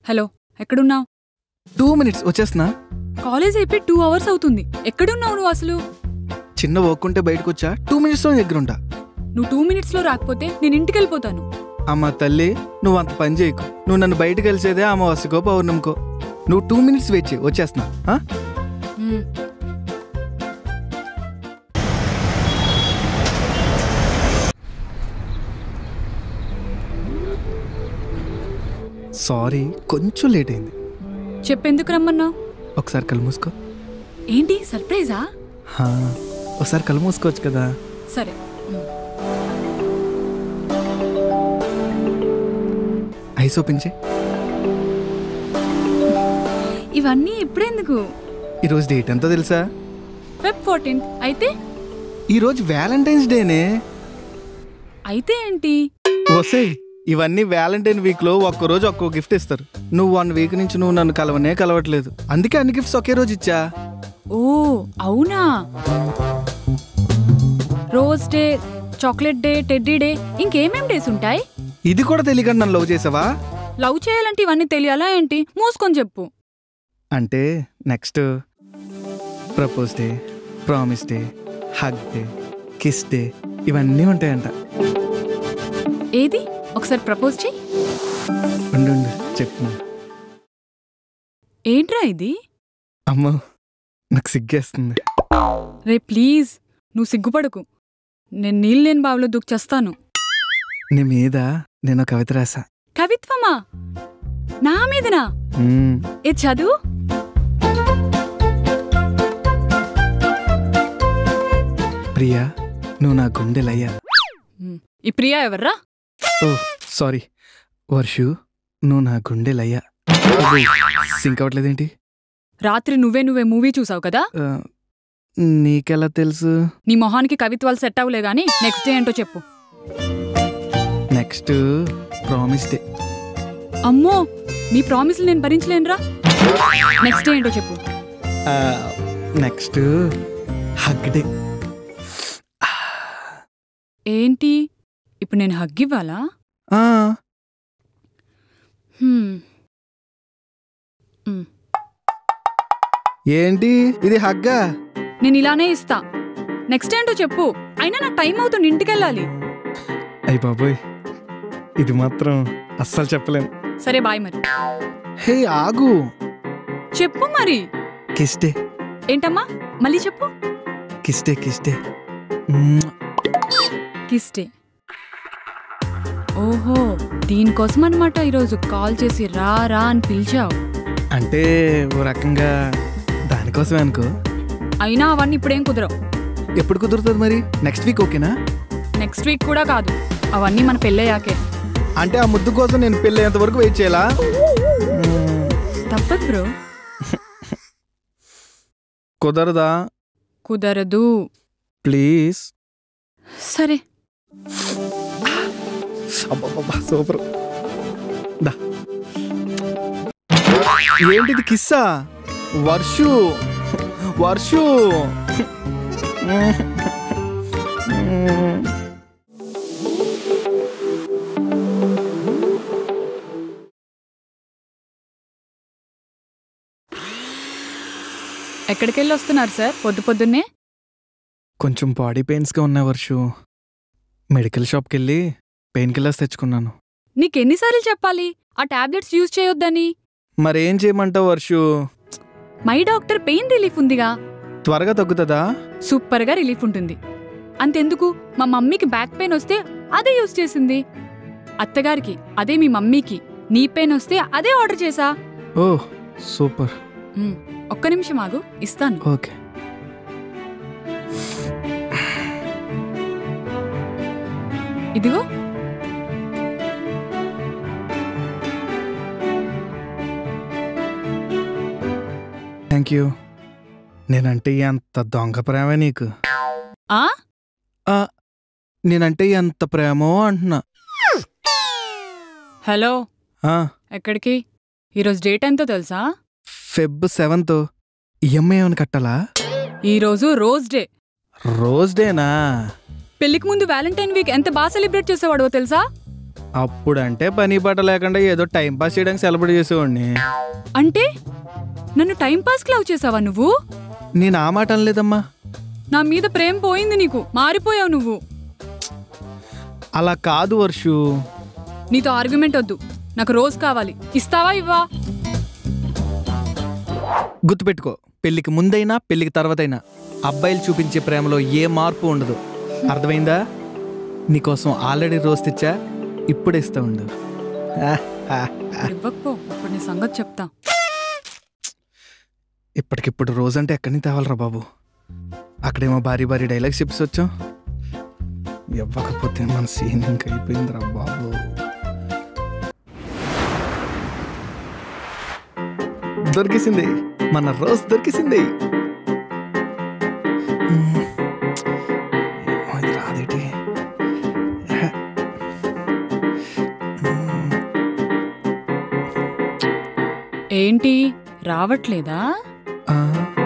Hello ఎక్కడున్నావు two minutes వచ్చేస్తున్నా college అయిపోయి టూ అవర్స్ అవుతుంది ఎక్కడున్నావు నువ్వు అసలు చిన్న వర్క్ ఉంటే బయటకు వచ్చా టూ మినిట్స్లో దగ్గర ఉంటా నువ్వు టూ మినిట్స్లో రాకపోతే నేను ఇంటికి వెళ్ళిపోతాను అమ్మ తల్లి నువ్వు అంత పని చేయకు నువ్వు నన్ను బయటకు కలిసేదే అమావాస్యకో పౌర్ణమికో నువ్వు టూ మినిట్స్ వెయిట్ చేయి వచ్చేస్తున్నా ఆ? మ్మ్. సారీ కొంచెం లేట్ అయింది చెప్పెందుకు రమ్మన్నావు ఒకసారి కళ్ళు మూసుకో ఏంటి సర్ప్రైజా హా, ఒకసారి కళ్ళు మూసుకోవచ్చు కదా సరే మ్మ్. ఐస్ ఓపెన్ చేయి ఇవన్నీ ఇప్పుడెందుకు ఈరోజు డేట్ ఎంతో తెలుసా ఫెబ్ ఫోర్టీన్త్ అయితే ఈరోజు వ్యాలంటైన్స్ డేనే అయితే ఏంటి వసే ఇవన్నీ వ్యాలంటైన్ వీక్ లో ఒక్క రోజు ఒక్కో గిఫ్ట్ ఇస్తారు నువ్వు వన్ వీక్ నుంచి నువ్వు నన్ను కలవనే కలవట్లేదు అందుకే అన్ని గిఫ్ట్స్ ఒకే రోజు ఇచ్చా ఓ అవునా rose day chocolate day teddy day ఇంకేమేం డేస్ ఉంటాయి ఇది కూడా తెలియకుండా నన్ను లవ్ చేసావా లవ్ చేయాలంటే ఇవన్నీ తెలియాలా ఏంటి మూసుకొని చెప్పు అంటే next propose day promise day hug day kiss day ఇవన్నీ ఉంటాయంట ఏది ఒకసారి ప్రపోజ్ చెయ్యి ఉండు ఉండు చెప్తున్నా ఏంట్రా ఇది అమ్మో నాకు సిగ్గేస్తుంది రే ప్లీజ్ నువ్వు సిగ్గుపడకు నేను నీళ్ళు లేని బావిలో దూక్చేస్తాను నీ మీద నేను ఒక కవిత రాసా కవిత్వమా నా మీదనా మ్మ్. ఏ చదువు ప్రియా నువ్వు నా గుండెలయ్యా మ్, ఈ ప్రియా ఎవర్రా ఓ సారీ వర్షు నువ్వు నా గుండెలయ్యా సింక్ అవ్వట్లేదేంటి రాత్రి నువ్వే నువ్వే మూవీ చూసావు కదా ఆ, నీకెలా తెలుసు నీ మొహానికి కవిత్వాలు సెట్ అవ్వలే గానీ నెక్స్ట్ డే ఏంటో చెప్పు నెక్స్ట్ ప్రామిస్ డే అమ్మో నీ ప్రామిస్లు నేను భరించలేనురా నెక్స్ట్ డే ఏంటో చెప్పు నెక్స్ట్ హగ్ డే ఏంటి ఇప్పుడు నేను హగ్ ఇవ్వాలా ఆ, హ్మ్. మ్, ఏంటి ఇది హగ్గా నేను ఇలానే ఇస్తా నెక్స్ట్ ఏంటో చెప్పు అయినా నాకు టైం అవుతుంది ఇంటికెళ్ళాలి అయ్యి బాబోయ్ ఇది మాత్రం అస్సలు చెప్పలేను సరే బాయ్ మరి హే ఆగు చెప్పు మరి కిస్ డే ఏంటమ్మా మళ్ళీ చెప్పు కిస్ డే కిస్ డే మ్మ్. కిస్టే ఓహో దీనికోసం అనమాట ఈరోజు కాల్ చేసి రా రా అని పిలిచావు అంటే ఓ రకంగా దానికోసమే అనుకో అయినా అవన్నీ ఇప్పుడేం కుదరవు ఎప్పుడు కుదురుతుంది మరి నెక్స్ట్ వీక్ ఓకేనా నెక్స్ట్ వీక్ కూడా కాదు అవన్నీ మన పెళ్ళయ్యాకే అంటే ఆ ముద్దు కోసం నేను పెళ్ళేంత వరకు వెయిట్ చేయాలా మ్మ్. తప్పదు బ్రో కుదరదా కుదరదు ప్లీజ్ సరే అబ్బబ్బబ్బా సూపర్ దా ఏంటిది కిస్సా వర్షు వర్షు ఎక్కడికి వెళ్ళి వస్తున్నారు సార్ పొద్దు పొద్దున్నే కొంచెం బాడీ పెయిన్స్గా ఉన్నాయి వర్షు మెడికల్ షాప్కి వెళ్ళి పెయిన్ కిల్లర్స్ తెచ్చుకున్నాను నీకెన్నిసార్లు చెప్పాలి ఆ టాబ్లెట్స్ యూజ్ చేయొద్దని మరేం చేయమంటావు Varshu my doctor pain relief ఉందిగా త్వరగా తగ్గుతుందా సూపర్గా రిలీఫ్ ఉంటుంది అంతెందుకు మా మమ్మీకి బ్యాక్ పెయిన్ వస్తే అదే యూజ్ చేసింది అత్తగారికి అదే మీ మమ్మీకి నీ పెయిన్ వస్తే అదే ఆర్డర్ చేసా ఓ సూపర్ మ్, ఒక్క నిమిషం ఆగు ఇస్తాను ఓకే ఇదిగో థ్యాంక్ యూ నేనంటే ఎంత దొంగ ప్రేమ నీకు ఆ ఆ, నేనంటే ఎంత ప్రేమో అంటున్నా హలో ఆ, ఎక్కడికి ఈరోజు డేట్ ఎంతో తెలుసా ఫెబ్ సెవెంత్ ఈఎంఐ ఏమైనా కట్టాలా ఈరోజు రోజ్ డే రోజ్ డేనా పెళ్లికి ముందు వ్యాలంటైన్ వీక్ ఎంత బాగా సెలబ్రేట్ చేసేవాడో తెలుసా అప్పుడంటే పని పాట లేకుండా ఏదో టైం పాస్ చేయడానికి సెలబ్రేట్ చేసేవాడిని అంటే నన్ను టైం పాస్ లవ్ చేసావా నువ్వు నేను ఆ మాట అనలేదమ్మా నా మీద ప్రేమ పోయింది నీకు మారిపోయావు నువ్వు అలా కాదు వర్షు నీతో ఆర్గ్యుమెంట్ వద్దు నాకు రోజు కావాలి ఇస్తావా ఇవ్వా గుర్తుపెట్టుకో పెళ్లికి ముందైనా పెళ్లికి తర్వాతైనా అబ్బాయిలు చూపించే ప్రేమలో ఏ మార్పు ఉండదు అర్థమైందా నీకోసం ఆల్రెడీ రోజు తెచ్చా ఇప్పుడే ఇస్తా ఉండు ఆ, ఆ, ఆ. ఇవ్వకపో ఇప్పుడు నీ సంగతి చెప్తా ఇప్పటికిప్పుడు రోజు అంటే ఎక్కడి నుంచి తేవాలరా బాబు అక్కడేమో భారీ భారీ డైలాగ్స్ చెప్పి వచ్చాం ఇవ్వకపోతే మన సీన్ ఇంకా అయిపోయిందిరా బాబు దొరికేసింది మన రోజ్ దొరికేసింది మ్మ్. ఏమో ఇది రాదేటి మ్మ్. ఏంటి రావట్లేదా ఆ.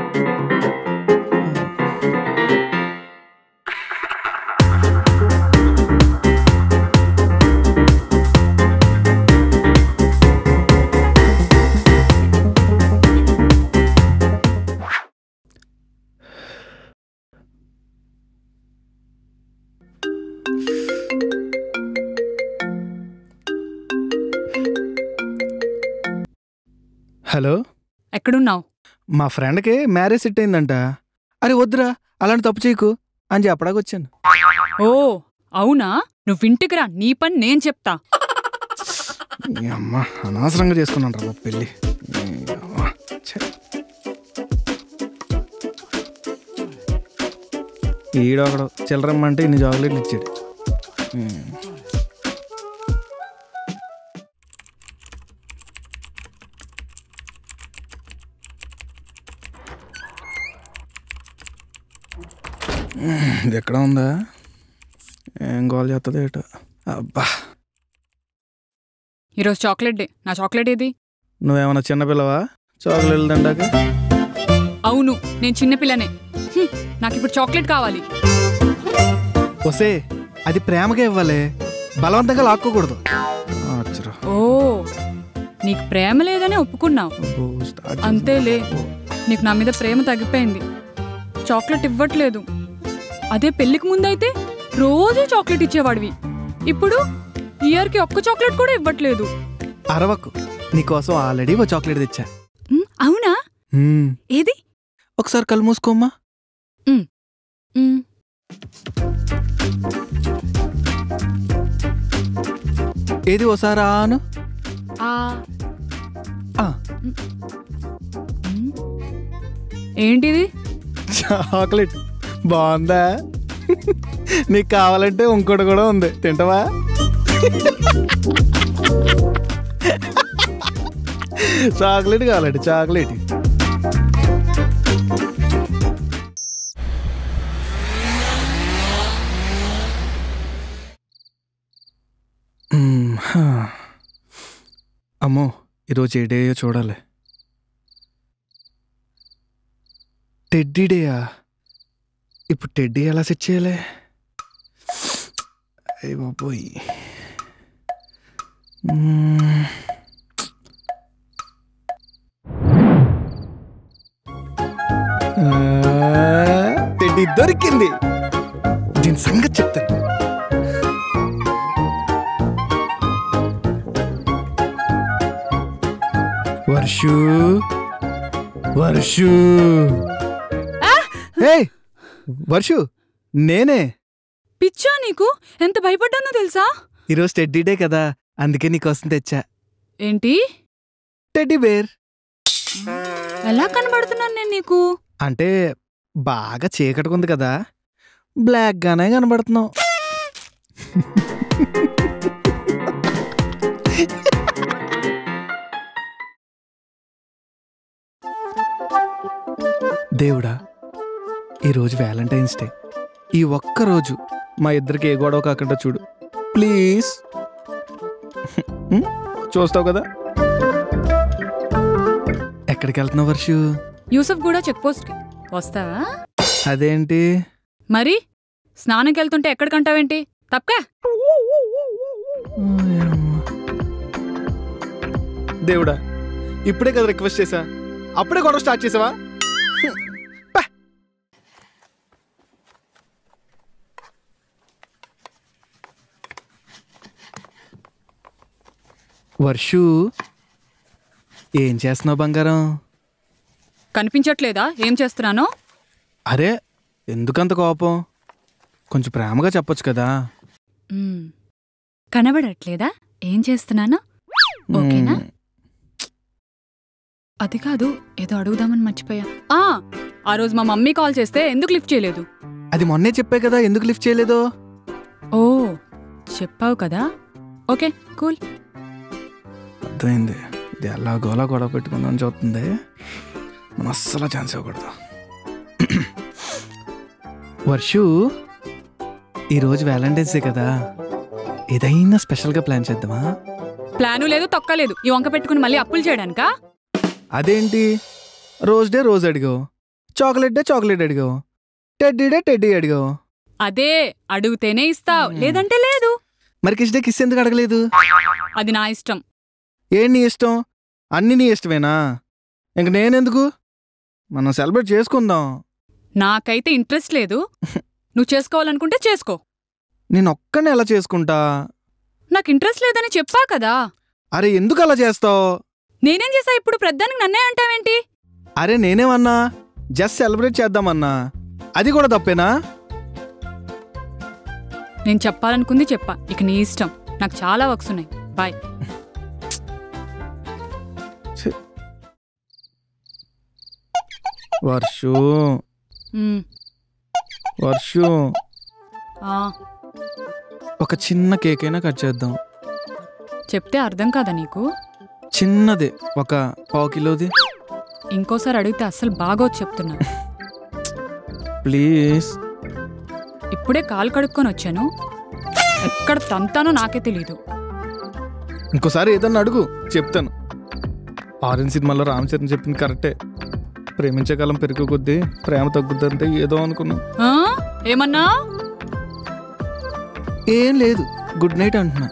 హలో ఎక్కడున్నావు మా ఫ్రెండ్కి మ్యారేజ్ సెట్ అయిందంట అరే వద్దురా అలాంటి తప్పు చేయకు అని చెప్పడానికి వచ్చాను ఓ అవునా నువ్వు ఇంటికి రా నీ పని నేను చెప్తా ఈ అమ్మ అనవసరంగా చేసుకున్నాను రా బాబు పెళ్ళి ఈ అమ్మ, ఛే. ఈడొకడు చిల్లరమ్మంటే ఇన్ని చాక్లెట్లు ఇచ్చాడు ఉమ్. ఉమ్, ఇది ఎక్కడ ఉందా ఏం గోల్ చేస్తుంది ఏటో అబ్బా ఈరోజు చాక్లెట్ డే నా చాక్లెట్ ఏది నువ్వేమన్నా చిన్నపిల్లవా చాక్లెట్లు దండాక అవును నేను చిన్నపిల్లనే హ్మ్, నాకు ఇప్పుడు చాక్లెట్ కావాలి వసే అది ప్రేమగా ఇవ్వాలి బలవంతంగా లాక్కోకూడదు అచ్చరా. ఓ నీకు ప్రేమ లేదని ఒప్పుకున్నావు అబ్బో, స్టార్ట్ అంతేలే చేసింది. నీకు నా మీద ప్రేమ తగ్గిపోయింది చాక్లెట్ ఇవ్వట్లేదు అదే పెళ్లికి ముందైతే రోజు చాక్లెట్ ఇచ్చేవాడివి ఇప్పుడు ఇయర్కి ఒక్క చాక్లెట్ కూడా ఇవ్వట్లేదు అరవకు నీకోసం ఆల్రెడీ ఓ చాక్లెట్ తెచ్చా ఉమ్, అవునా మ్మ్. ఏది ఒకసారి కళ్ళు మూసుకోమ్మా ఉమ్, ఏది ఓసారి ఆను ఆ, ఆ, ఉమ్. ఏంటిది చాక్లెట్ బాగుందా నీకు కావాలంటే ఇంకోటి కూడా ఉంది తింటావా చాక్లెట్ కావాలండి చాక్లెట్ మ్మ్, హా. అమ్మో ఈరోజు ఏ డేయో చూడాలి టెడ్డీ డేయా ఇప్పుడు టెడ్డీ ఎలా సెట్ చేయాలి అయ్య బాబోయ్ మ్మ్. ఆ, టెడ్డీ దొరికింది దీని సంగతి చెప్తాను వర్షు వర్షు ఏయ్ వర్షు నేనే పిచ్చా నీకు ఎంత భయపడ్డానో తెలుసా ఈరోజు టెడ్డీ డే కదా అందుకే నీకోసం తెచ్చా ఏంటి టెడ్డీ బేర్ ఎలా కనబడుతున్నాను నేను నీకు అంటే బాగా చీకటిగా కదా బ్లాక్ గానే కనబడుతున్నావు దేవుడా ఈరోజు వ్యాలంటైన్స్ డే ఈ ఒక్క రోజు మా ఇద్దరికి ఏ గొడవ కాకుండా చూడు ప్లీజ్ హ్మ్? చూస్తావు కదా ఎక్కడికి వెళ్తున్నావు వర్షు యూసఫ్ కూడా చెక్ పోస్ట్కి వస్తావా అదేంటి మరి స్నానంకి వెళ్తుంటే ఎక్కడికంటావేంటి తప్పకా దేవుడా ఇప్పుడే కదా రిక్వెస్ట్ చేసా అప్పుడే గొడవ స్టార్ట్ చేసావా పా. వర్షు ఏం చేస్తున్నావు బంగారం కనిపించట్లేదా ఏం చేస్తున్నానో అరే ఎందుకంత కోపం కొంచెం ప్రేమగా చెప్పొచ్చు కదా మ్మ్. కనబడట్లేదా ఏం చేస్తున్నానో ఓకేనా మ్మ్. అది కాదు ఏదో అడుగుదామని మర్చిపోయా ఆ ఆ రోజు మా మమ్మీ కాల్ చేస్తే ఎందుకు లిఫ్ట్ చేయలేదు అది మొన్నే చెప్పే కదా ఎందుకు లిఫ్ట్ చేయలేదు ఓ చెప్పావు కదా ఓకే కూల్ అర్థమైంది ఇది ఎలా గోలా గొడవ పెట్టుకుందని చూస్తుంది మనం అస్సలు ఛాన్స్ ఇవ్వకూడదు వర్షు ఈరోజు వ్యాలంటైన్స్ డే కదా ఏదైనా స్పెషల్గా ప్లాన్ చేద్దామా ప్లాను లేదు తొక్కలేదు ఈ వంక పెట్టుకుని మళ్ళీ అప్పులు చేయడానికా అదేంటి రోజ్ డే రోజ్ అడిగావు చాక్లెట్ డే చాక్లెట్ అడిగావు టెడ్డీ డే టెడ్డీ అడిగావు అదే అడిగితేనే ఇస్తావు మ్మ్. లేదంటే లేదు మరి కిస్ డే కిస్ ఎందుకు అడగలేదు అది నా ఇష్టం ఏం నీ ఇష్టం అన్ని నీ ఇష్టమేనా ఇంక నేనెందుకు మనం సెలబ్రేట్ చేసుకుందాం నాకైతే ఇంట్రెస్ట్ లేదు నువ్వు చేసుకోవాలనుకుంటే చేసుకో నేను ఒక్కనే ఎలా చేసుకుంటా నాకు ఇంట్రెస్ట్ లేదని చెప్పా కదా అరే ఎందుకు అలా చేస్తావు నేనేం చేసా ఇప్పుడు ప్రద్దానికి నన్నే అంటావేంటి అరే నేనేమన్నా జస్ట్ సెలబ్రేట్ చేద్దామన్నా అది కూడా తప్పేనా నేను చెప్పాలనుకుంది చెప్పా ఇక నీ ఇష్టం నాకు చాలా వర్క్స్ ఉన్నాయి బాయ్ వర్షు మ్మ్. వర్షు ఆ, ఒక చిన్న కేక్ అయినా కట్ చేద్దాం చెప్తే అర్థం కాదా నీకు చిన్నది ఒక పావు కిలోది ఇంకోసారి అడిగితే అస్సలు బాగోదు చెప్తున్నా ప్లీజ్ ఇప్పుడే కాలు కడుక్కొని వచ్చాను ఎక్కడ తంతానో నాకే తెలీదు ఇంకోసారి ఏదన్నా అడుగు చెప్తాను ఆరెంజ్ సినిమాలో రామ్ చరణ్ చెప్పింది కరెక్టే ప్రేమించే కాలం పెరుగు కొద్దీ ప్రేమ తగ్గుద్దంటే ఏదో అనుకున్నాం ఆ? ఏమన్నా ఏం లేదు గుడ్ నైట్ అంటున్నా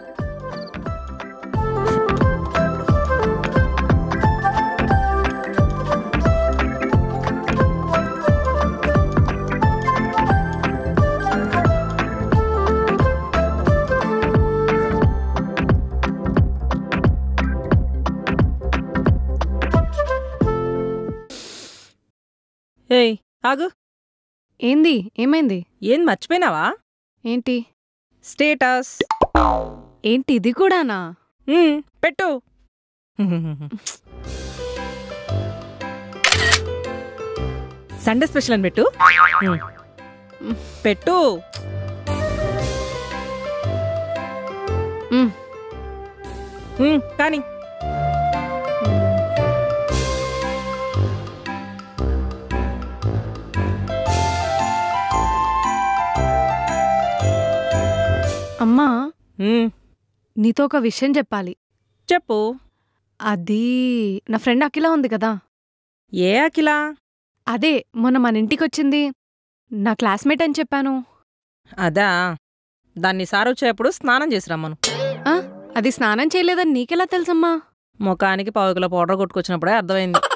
ఏయ్ ఆగు ఏంది ఏమైంది ఏం మర్చిపోయినావా ఏంటి స్టేటస్ ఏంటి ఇది కూడానా ఉమ్, పెట్టు సండే స్పెషల్ అని పెట్టు ఉమ్. పెట్టు ఉమ్. ఉమ్, కానీ అమ్మా ఉమ్, నీతో ఒక విషయం చెప్పాలి చెప్పు అది నా ఫ్రెండ్ అఖిల ఉంది కదా ఏ అఖిలా అదే మొన్న మన ఇంటికి వచ్చింది నా క్లాస్మేట్ అని చెప్పాను అదా దాన్ని సార్ వచ్చేప్పుడు స్నానం చేసి రమ్మను ఆ, అది స్నానం చేయలేదని నీకెలా తెలుసమ్మా ముఖానికి పావు కిలో పౌడర్ కొట్టుకొచ్చినప్పుడే అర్థమైంది